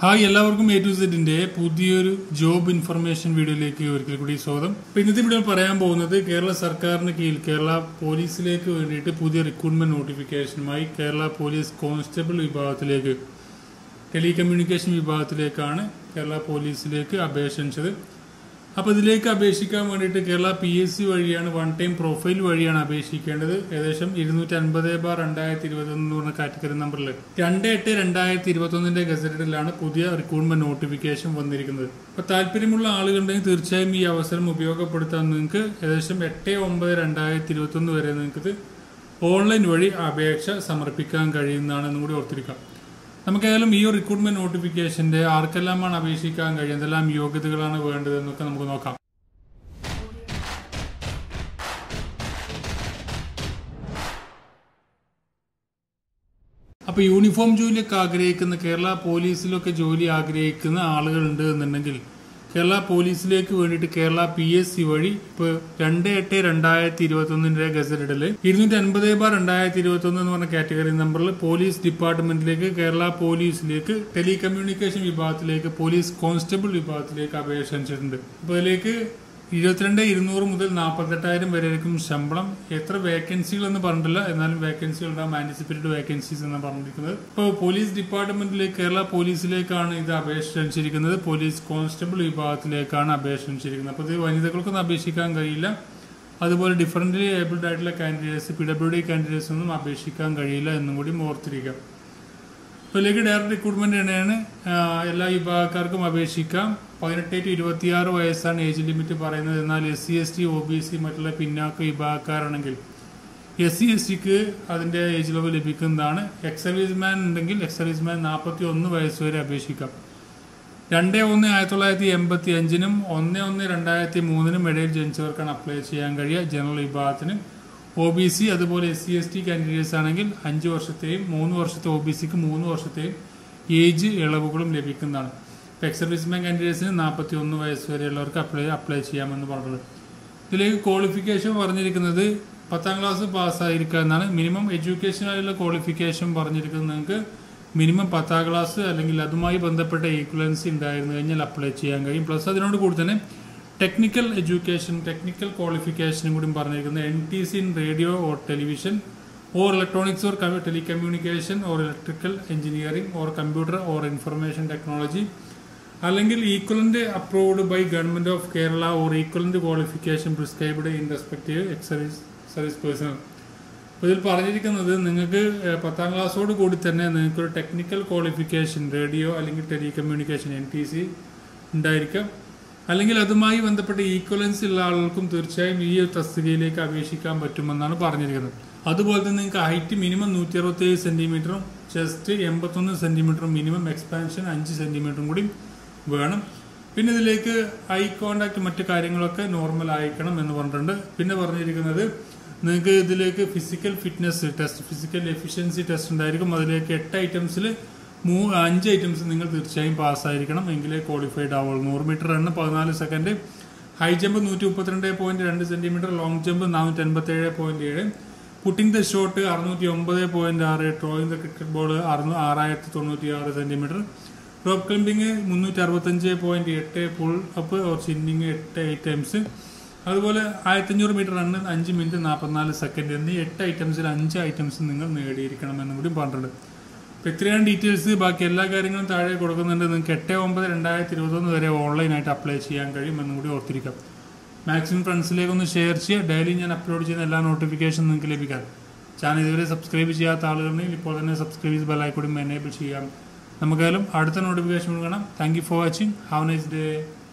hi എല്ലാവർക്കും A to സെറ്റിന്റെ പുതിയൊരു ജോബ് ഇൻഫർമേഷൻ വീഡിയോയിലേക്ക് ഒരിക്കൽ കൂടി സ്വാഗതം അപ്പൊ ഇന്നത്തെ വീഡിയോ പറയാൻ പോകുന്നത് കേരള സർക്കാരിന് കീഴിൽ കേരള പോലീസിലേക്ക് വേണ്ടിയിട്ട് പുതിയ റിക്രൂട്ട്മെന്റ് നോട്ടിഫിക്കേഷനുമായി കേരള പോലീസ് കോൺസ്റ്റബിൾ വിഭാഗത്തിലേക്ക് ടെലികമ്മ്യൂണിക്കേഷൻ വിഭാഗത്തിലേക്കാണ് കേരള പോലീസിലേക്ക് അപേക്ഷിച്ചത് അപ്പോൾ ഇതിലേക്ക് അപേക്ഷിക്കാൻ വേണ്ടിയിട്ട് കേരള പി എസ് സി വഴിയാണ് വൺ ടൈം പ്രൊഫൈൽ വഴിയാണ് അപേക്ഷിക്കേണ്ടത് ഏകദേശം ഇരുന്നൂറ്റി അൻപത് ബാർ രണ്ടായിരത്തി ഇരുപത്തൊന്ന് എന്ന് പറഞ്ഞ കാറ്റഗറി നമ്പറിൽ രണ്ട് എട്ട് രണ്ടായിരത്തി ഇരുപത്തൊന്നിന്റെ ഗസറ്റഡിലാണ് പുതിയ റിക്രൂട്ട്മെന്റ് നോട്ടിഫിക്കേഷൻ വന്നിരിക്കുന്നത് അപ്പോൾ താല്പര്യമുള്ള ആളുകളുണ്ടെങ്കിൽ തീർച്ചയായും ഈ അവസരം ഉപയോഗപ്പെടുത്താൻ നിങ്ങൾക്ക് ഏകദേശം എട്ട് ഒമ്പത് രണ്ടായിരത്തി ഇരുപത്തൊന്ന് വരെ നിങ്ങൾക്ക് ഓൺലൈൻ വഴി അപേക്ഷ സമർപ്പിക്കാൻ കഴിയുന്നതാണ് എന്നും കൂടി ഓർത്തിരിക്കാം നമുക്കേതായാലും ഈ ഒരു റിക്രൂട്ട്മെന്റ് നോട്ടിഫിക്കേഷന്റെ ആർക്കെല്ലാമാണ് അപേക്ഷിക്കാൻ കഴിയുന്നത് എന്തെല്ലാം യോഗ്യതകളാണ് വേണ്ടത് എന്നൊക്കെ നമുക്ക് നോക്കാം അപ്പൊ യൂണിഫോം ജോലിയൊക്കെ ആഗ്രഹിക്കുന്ന കേരള പോലീസിലൊക്കെ ജോലി ആഗ്രഹിക്കുന്ന ആളുകളുണ്ട് എന്നുണ്ടെങ്കിൽ കേരള പോലീസിലേക്ക് വേണ്ടിയിട്ട് കേരള പി എസ് സി വഴി ഇപ്പൊ രണ്ട് എട്ട് രണ്ടായിരത്തി ഇരുപത്തി ഒന്നിന്റെ ഗസറ്റഡില് ഇരുന്നൂറ്റി അൻപത് ബാർ രണ്ടായിരത്തി ഇരുപത്തി ഒന്ന് എന്ന് പറഞ്ഞ കാറ്റഗറി നമ്പറിൽ പോലീസ് ഡിപ്പാർട്ട്മെന്റിലേക്ക് കേരള പോലീസിലേക്ക് ടെലികമ്മ്യൂണിക്കേഷൻ വിഭാഗത്തിലേക്ക് പോലീസ് കോൺസ്റ്റബിൾ വിഭാഗത്തിലേക്ക് അപേക്ഷ ക്ഷണിച്ചിട്ടുണ്ട് അപ്പൊ അതിലേക്ക് ഇരുപത്തിരണ്ട് ഇരുന്നൂറ് മുതൽ നാൽപ്പത്തെട്ടായിരം വരെയായിരിക്കും ശമ്പളം എത്ര വേക്കൻസികൾ എന്ന് പറഞ്ഞിട്ടില്ല എന്നാലും വേക്കൻസികൾ ഉണ്ടാകും ആന്റിസിപ്പേറ്റഡ് വേക്കൻസീസ് എന്ന് പറഞ്ഞിരിക്കുന്നത് ഇപ്പോൾ പോലീസ് ഡിപ്പാർട്ട്മെന്റിലേക്ക് കേരള പോലീസിലേക്കാണ് ഇത് അപേക്ഷ ക്ഷണിച്ചിരിക്കുന്നത് പോലീസ് കോൺസ്റ്റബിൾ വിഭാഗത്തിലേക്കാണ് അപേക്ഷ ക്ഷണിച്ചിരിക്കുന്നത് അപ്പോൾ ഇത് വനിതകൾക്കൊന്നും അപേക്ഷിക്കാൻ കഴിയില്ല അതുപോലെ ഡിഫറൻ്റ്ലി ഏബിൾഡ് ആയിട്ടുള്ള candidates P W D candidates ഒന്നും അപേക്ഷിക്കാൻ കഴിയില്ല എന്നും കൂടി ഓർത്തിരിക്കാം ഇതിലേക്ക് ഡയറക്ട് റിക്രൂട്ട്മെന്റ് തന്നെയാണ് എല്ലാ വിഭാഗക്കാർക്കും അപേക്ഷിക്കാം പതിനെട്ട് ടു ഇരുപത്തിയാറ് വയസ്സാണ് ഏജ് ലിമിറ്റ് പറയുന്നത് എന്നാൽ S C S T O B C മറ്റുള്ള പിന്നാക്ക വിഭാഗക്കാരാണെങ്കിൽ എസ് സി എസ് ടിക്ക് അതിന്റെ ഏജ് ലെവൽ ലഭിക്കുന്നതാണ് എക്സ് സർവീസ്മാൻ ഉണ്ടെങ്കിൽ എക്സ് സർവീസ്മാൻ നാൽപ്പത്തി ഒന്ന് വയസ്സ് വരെ അപേക്ഷിക്കാം രണ്ട് ഒന്ന് ആയിരത്തി തൊള്ളായിരത്തി എൺപത്തി അഞ്ചിനും ഒന്ന് ഒന്ന് രണ്ടായിരത്തി മൂന്നിനും ഇടയിൽ ജനിച്ചവർക്കാണ് അപ്ലൈ ചെയ്യാൻ കഴിയുക ജനറൽ വിഭാഗത്തിന് ഒ ബി സി അതുപോലെ S C S T candidates ആണെങ്കിൽ അഞ്ച് വർഷത്തെയും മൂന്ന് വർഷത്തെ ഒ ബി സിക്ക് മൂന്ന് വർഷത്തെയും ഏജ് ഇളവുകളും ലഭിക്കുന്നതാണ് ഇപ്പോൾ എക്സ് സർവീസ്മാൻ കാൻഡിഡേറ്റ്സിന് നാൽപ്പത്തി ഒന്ന് വയസ്സ് വരെയുള്ളവർക്ക് അപ്ലൈ അപ്ലൈ ചെയ്യാമെന്ന് പറഞ്ഞത് ഇതിലേക്ക് ക്വാളിഫിക്കേഷൻ പറഞ്ഞിരിക്കുന്നത് പത്താം ക്ലാസ് പാസ്സായിരിക്കുക എന്നാണ് മിനിമം എഡ്യൂക്കേഷനായുള്ള ക്വാളിഫിക്കേഷൻ പറഞ്ഞിരിക്കുന്നത് നിങ്ങൾക്ക് മിനിമം പത്താം ക്ലാസ് അല്ലെങ്കിൽ അതുമായി ബന്ധപ്പെട്ട ഈക്വലൻസി ഉണ്ടായിരുന്നു കഴിഞ്ഞാൽ അപ്ലൈ ചെയ്യാൻ കഴിയും പ്ലസ് അതിനോട് കൂടി തന്നെ ടെക്നിക്കൽ എഡ്യൂക്കേഷൻ ടെക്നിക്കൽ ക്വാളിഫിക്കേഷനും കൂടി പറഞ്ഞിരിക്കുന്നത് N T C in radio or television or electronics or telecommunication or electrical engineering or computer or information technology അല്ലെങ്കിൽ equivalent approved by government of Kerala or equivalent qualification prescribed in respective ex service service personnel അപ്പോൾ ഇതിൽ പറഞ്ഞിരിക്കുന്നത് നിങ്ങൾക്ക് പത്താം ക്ലാസ്സോട് കൂടി തന്നെ നിങ്ങൾക്ക് ഒരു ടെക്നിക്കൽ ക്വാളിഫിക്കേഷൻ റേഡിയോ അല്ലെങ്കിൽ ടെലികമ്മ്യൂണിക്കേഷൻ എൻ ടി സി ഉണ്ടായിരിക്കാം അല്ലെങ്കിൽ അതുമായി ബന്ധപ്പെട്ട ഈക്വലൻസ് ഉള്ള ആളുകൾക്കും തീർച്ചയായും ഈ ഒരു തസ്തികയിലേക്ക് അപേക്ഷിക്കാൻ പറ്റുമെന്നാണ് പറഞ്ഞിരിക്കുന്നത് അതുപോലെ തന്നെ നിങ്ങൾക്ക് ഹൈറ്റ് മിനിമം നൂറ്റി അറുപത്തേഴ് സെന്റിമീറ്ററും ചെസ്റ്റ് എൺപത്തൊന്ന് സെന്റിമീറ്ററും മിനിമം എക്സ്പാൻഷൻ അഞ്ച് സെന്റിമീറ്ററും കൂടി വേണം പിന്നെ ഇതിലേക്ക് ഐ കോണ്ടാക്ട് മറ്റു കാര്യങ്ങളൊക്കെ നോർമൽ ആയിരിക്കണം എന്ന് പറഞ്ഞിട്ടുണ്ട് പിന്നെ പറഞ്ഞിരിക്കുന്നത് നിങ്ങൾക്ക് ഇതിലേക്ക് physical fitness test physical efficiency test ഉണ്ടായിരിക്കും അതിലേക്ക് എട്ട് ഐറ്റംസിൽ മൂ അഞ്ച് ഐറ്റംസ് നിങ്ങൾ തീർച്ചയായും പാസ്സായിരിക്കണം എങ്കിലേ ക്വാളിഫൈഡ് ആവുള്ളൂ നൂറ് മീറ്റർ റണ്ണ് പതിനാല് സെക്കൻഡ് ഹൈ ജമ്പ് നൂറ്റി മുപ്പത്തിരണ്ട് പോയിന്റ് രണ്ട് സെന്റിമീറ്റർ ലോങ് ജമ്പ് നാനൂറ്റി അൻപത്തി ഏഴ് പോയിന്റ് ഏഴ് പുട്ടിംഗ് ദ ഷോട്ട് അറുന്നൂറ്റി ഒമ്പത് പോയിന്റ് ആറ് ട്രോയിങ് ദ ക്രിക്കറ്റ് ബോൾ അറുന്നൂ ആറായിരത്തി തൊണ്ണൂറ്റി ആറ് സെന്റിമീറ്റർ റോപ്പ് ക്ലിമ്പിംഗ് മുന്നൂറ്റി അറുപത്തഞ്ച് പോയിന്റ് എട്ട് പുൾ അപ്പ് ഓർ ചിന്നിങ് എട്ട് ഐറ്റംസ് അതുപോലെ ആയിരത്തഞ്ഞൂറ് മീറ്റർ റണ്ണ് അഞ്ച് മിനിറ്റ് നാൽപ്പത്തിനാല് സെക്കൻഡ് എന്നീ എട്ട് ഐറ്റംസിൽ അഞ്ച് ഐറ്റംസ് നിങ്ങൾ നേടിയിരിക്കണം എന്നും കൂടി പറഞ്ഞിട്ടുണ്ട് അപ്പോൾ ഇത്രയാണ് ഡീറ്റെയിൽസ് ബാക്കി എല്ലാ കാര്യങ്ങളും താഴെ കൊടുക്കുന്നുണ്ട് നിങ്ങൾക്ക് എട്ട് ഒമ്പത് രണ്ടായിരത്തി ഇരുപത്തൊന്ന് വരെ ഓൺലൈനായിട്ട് അപ്ലൈ ചെയ്യാൻ കഴിയും എന്നും കൂടി ഓർത്തിരിക്കാം മാക്സിമം ഫ്രണ്ട്സിലേക്ക് ഒന്ന് ഷെയർ ചെയ്യുക ഡെയിലി ഞാൻ അപ്ലോഡ് ചെയ്യുന്ന എല്ലാ നോട്ടിഫിക്കേഷനും നിങ്ങൾക്ക് ലഭിക്കാം ചാനൽ ഇതുവരെ സബ്സ്ക്രൈബ് ചെയ്യാത്ത ആളുകളുണ്ടെങ്കിൽ ഇപ്പോൾ തന്നെ സബ്സ്ക്രൈബ് ചെയ്ത് ബെല്ലായിക്കൂടി എനേബിൾ ചെയ്യാം നമുക്കായാലും അടുത്ത നോട്ടിഫിക്കേഷൻ കാണാം thank you for watching have nice day